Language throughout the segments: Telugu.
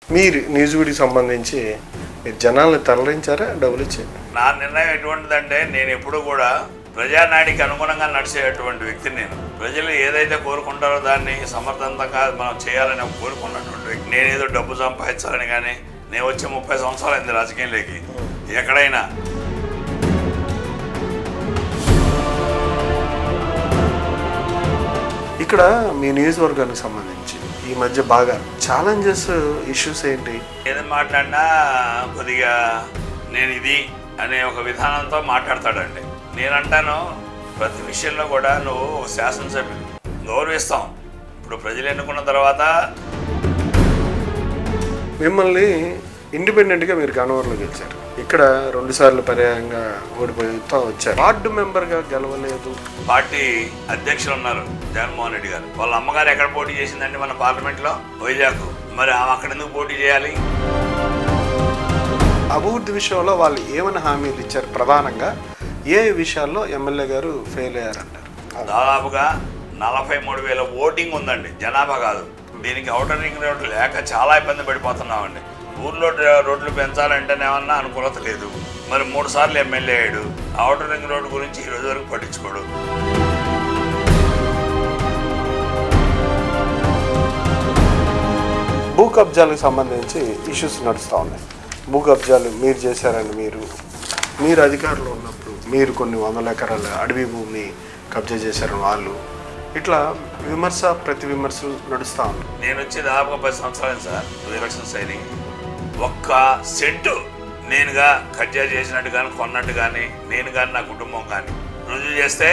మీరు న్యూజివీడ్కి సంబంధించి మీరు జనాల్ని తరలించారా డబ్బులు ఇచ్చి నా నిర్ణయం ఎటువంటిదంటే నేను ఎప్పుడు కూడా ప్రజానాడికి అనుగుణంగా నడిచేటువంటి వ్యక్తిని నేను ప్రజలు ఏదైతే కోరుకుంటారో దాన్ని సమర్థవంతంగా మనం చేయాలని కోరుకున్నటువంటి వ్యక్తి నేనేదో డబ్బు సంపాదించాలని కానీ నేను వచ్చే ముప్పై సంవత్సరాలు అయింది రాజకీయంలోకి ఎక్కడైనా ఇక్కడ మీ నియోజకవర్గానికి సంబంధించి ఈ మధ్య బాగా ఛాలెంజెస్ ఇష్యూస్ ఏంటి ఏది మాట్లాడినా కొద్దిగా నేను ఇది అనే ఒక విధానంతో మాట్లాడతాడండి నేనంటాను ప్రతి విషయంలో కూడా నువ్వు ఒక శాసనసభ్యులు గౌరవిస్తాం ఇప్పుడు ప్రజలు ఎన్నుకున్న తర్వాత మిమ్మల్ని ఇండిపెండెంట్గా మీరు గన్నవరంలో గెలిచారు ఇక్కడ రెండు సార్లు పర్యాయంగా ఓడిపోతూ వచ్చారు వార్డు మెంబర్గా గెలవలేదు పార్టీ అధ్యక్షులు ఉన్నారు జగన్మోహన్ రెడ్డి గారు వాళ్ళ అమ్మగారు ఎక్కడ పోటీ చేసిందండి మన పార్లమెంట్లో వైజాగ్ మరి ఆమె అక్కడ ఎందుకు పోటీ చేయాలి అభివృద్ధి విషయంలో వాళ్ళు ఏమైనా హామీలు ఇచ్చారు ప్రధానంగా ఏ విషయాల్లో ఎమ్మెల్యే గారు ఫెయిల్ అయ్యారంటారు దాదాపుగా నలభై మూడు వేల ఓటింగ్ ఉందండి జనాభా కాదు దీనికి అవుటర్ రింగ్ రోడ్లు లేక చాలా ఇబ్బంది పడిపోతున్నామండి ఊర్లో ర- రోడ్లు పెంచాలంటేనేమన్నా అనుకూలత లేదు మరి మూడు సార్లు ఎమ్మెల్యే అయ్యాడు అవుటర్ రింగ్ రోడ్డు గురించి ఈ రోజు వరకు పట్టించుకోడు భూ కబ్జాలకు సంబంధించి ఇష్యూస్ నడుస్తూ ఉన్నాయి భూ కబ్జాలు మీరు చేశారని మీరు మీరు అధికారంలో ఉన్నప్పుడు మీరు కొన్ని వందల ఎకరాల అడవి భూమిని కబ్జా చేశారని వాళ్ళు ఇట్లా విమర్శ ప్రతి విమర్శలు నడుస్తూ ఉన్నాయి నేను వచ్చి దాదాపుగా పది సంవత్సరాలు సార్ ఎలక్షన్స్ అయినాయి ఒక్క సెంటు నేనుగా కబ్జా చేసినట్టు కానీ కొన్నట్టు కానీ నేను కానీ నా కుటుంబం కానీ రుజువు చేస్తే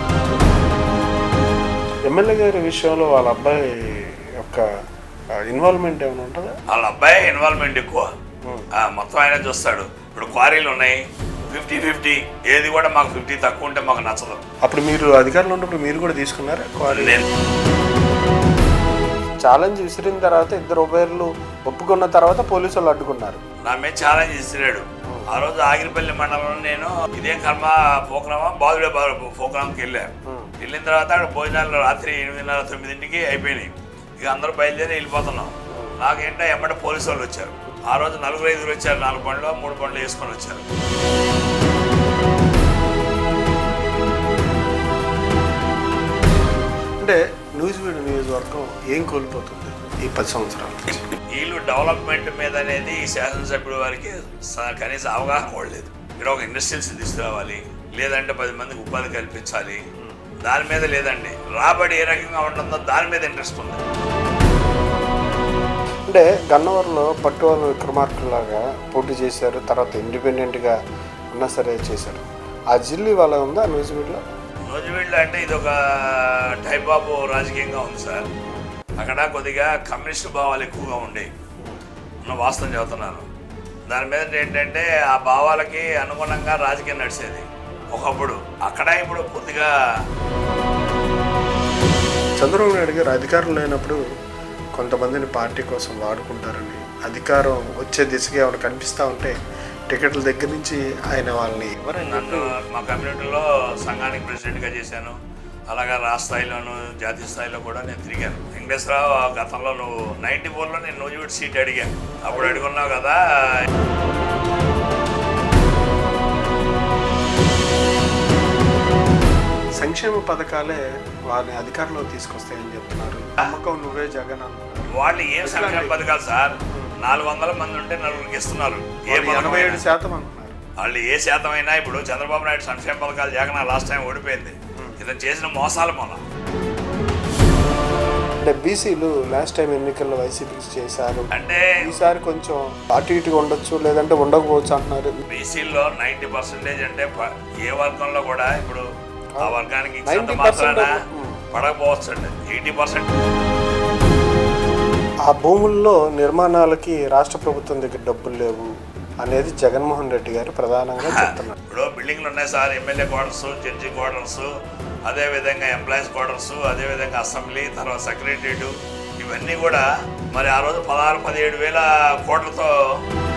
ఎమ్మెల్యే గారి విషయంలో వాళ్ళ అబ్బాయి యొక్క ఇన్వాల్వ్మెంట్ ఏమైనా ఉంటుందా వాళ్ళ అబ్బాయి ఇన్వాల్వ్మెంట్ ఎక్కువ ఆ, మొత్తం ఆయన చూస్తాడు ఇప్పుడు క్వారీలు ఉన్నాయి ఫిఫ్టీ ఫిఫ్టీ ఏది కూడా మాకు ఫిఫ్టీ తక్కువ ఉంటే మాకు నచ్చదు అప్పుడు మీరు అధికారంలో ఉన్నప్పుడు మీరు కూడా తీసుకున్నారా క్వారీ నేను ఛాలెంజ్ విసిరిన తర్వాత ఇద్దరు ఉభయర్లు ఒప్పుకున్న తర్వాత పోలీసు వాళ్ళు అడ్డుకున్నారు నా మీద ఛాలెంజ్ ఇస్తున్నాడు ఆ రోజు ఆగిరిపల్లి మండలంలో నేను ఇదేం కర్మ ప్రోగ్రామా బాదుడే బాదు ప్రోగ్రామ్కి వెళ్ళా వెళ్ళిన తర్వాత అక్కడ భోజనాలు రాత్రి ఎనిమిదిన్నర తొమ్మిదింటికి అయిపోయినాయి ఇక అందరూ బయలుదేరి వెళ్ళిపోతున్నాం నాకేంటో ఎమ్మట పోలీసు వాళ్ళు వచ్చారు ఆ రోజు నలుగురు ఐదుగురు వచ్చారు నాలుగు బండ్లు మూడు బండ్లు వేసుకొని వచ్చారు అంటే న్యూజివీడ్ నియోజకవర్గం ఏం కోల్పోతుంది ఈ పది సంవత్సరాలు వీళ్ళు డెవలప్మెంట్ మీద అనేది ఈ శాసనసభ్యుడు వారికి స- కనీస అవగాహన కూడా లేదు ఇక్కడ ఒక ఇండస్ట్రియల్స్ తీసుకురావాలి లేదంటే పది మందికి ఉపాధి కల్పించాలి దాని మీద లేదండి రాబడి ఏ రకంగా ఉంటుందో దాని మీద ఇంట్రెస్ట్ ఉంది అంటే గన్నవరంలో పట్టువాళ్ళ విక్రమార్కులాగా పోటీ చేశారు తర్వాత ఇండిపెండెంట్గా ఉన్నా సరే చేశారు ఆ జిల్లు ఇవాళ ఉందా న్యూజివీడ్లో నూజివీళ్ళు అంటే ఇది ఒక టైప్ ఆఫ్ రాజకీయంగా ఉంది సార్ అక్కడ కొద్దిగా కమ్యూనిస్ట్ భావాలు ఎక్కువగా ఉండేవి ఉన్న వాస్తవం చెబుతున్నాను దాని మీద ఏంటంటే ఆ భావాలకి అనుగుణంగా రాజకీయం నడిచేది ఒకప్పుడు అక్కడ ఇప్పుడు పూర్తిగా చంద్రబాబు నాయుడు గారు అధికారం లేనప్పుడు కొంతమందిని పార్టీ కోసం వాడుకుంటారని అధికారం వచ్చే దిశగా ఏమైనా కనిపిస్తూ ఉంటే టికెట్ల దగ్గర నుంచి ఆయన వాళ్ళని ఎవరైనా నన్ను మా కమ్యూనిటీలో సంఘానికి ప్రెసిడెంట్గా చేశాను అలాగా రాష్ట్ర స్థాయిలోను జాతీయ స్థాయిలో కూడా నేను తిరిగాను వెంకటేశ్వరరావు గతంలో నువ్వు నైంటీ ఫోర్లో నేను నూజివీడు సీట్ అడిగాను అప్పుడు అడుగున్నావు కదా సంక్షేమ పథకాలే వారిని అధికారంలో తీసుకొస్తాయని చెప్తున్నారు నమ్మకం నువ్వే జగన్ అంటున్నారు వాళ్ళు ఏం సంక్షేమ పథకాలు సార్ నాలుగు వందల మంది ఉంటే నలుగురికి ఇస్తున్నారు ఏ వాళ్ళు ఎనభై ఏడు పథకం శాతం అంటున్నారు వాళ్ళు ఏ శాతం అయినా ఇప్పుడు చంద్రబాబు నాయుడు సంక్షేమ పథకాలు జగన్ లాస్ట్ టైం ఓడిపోయింది ఇతను చేసిన మోసాల మూలం అంటే బీసీలు లాస్ట్ టైం ఎన్నికల్లో వైసీపీకి చేశారు అంటే ఈసారి కొంచెం అటు ఇటుగా ఉండొచ్చు లేదంటే ఉండకపోవచ్చు అంటున్నారు బీసీలో నైంటీ పర్సెంటేజ్ అంటే ప- ఏ వర్గంలో కూడా ఇప్పుడు ఆ వర్గానికి ఇచ్చినంత 90% మాత్రాన ఉమ్. పడకపోవచ్చు అండి ఎయిటీ పర్సెంట్ ఆ భూముల్లో నిర్మాణాలకి రాష్ట్ర ప్రభుత్వం దగ్గర డబ్బులు లేవు అనేది జగన్మోహన్ రెడ్డి గారు ప్రధానంగా చెప్తున్నారు ఇప్పుడు బిల్డింగ్లు ఉన్నాయి sir MLA quarters judge quarters అదేవిధంగా ఎంప్లాయీస్ క్వార్టర్స్ అదేవిధంగా అసెంబ్లీ తర్వాత సెక్రటరియట్ ఇవన్నీ కూడా మరి ఆ రోజు పదహారు పదిహేడు వేల కోట్లతో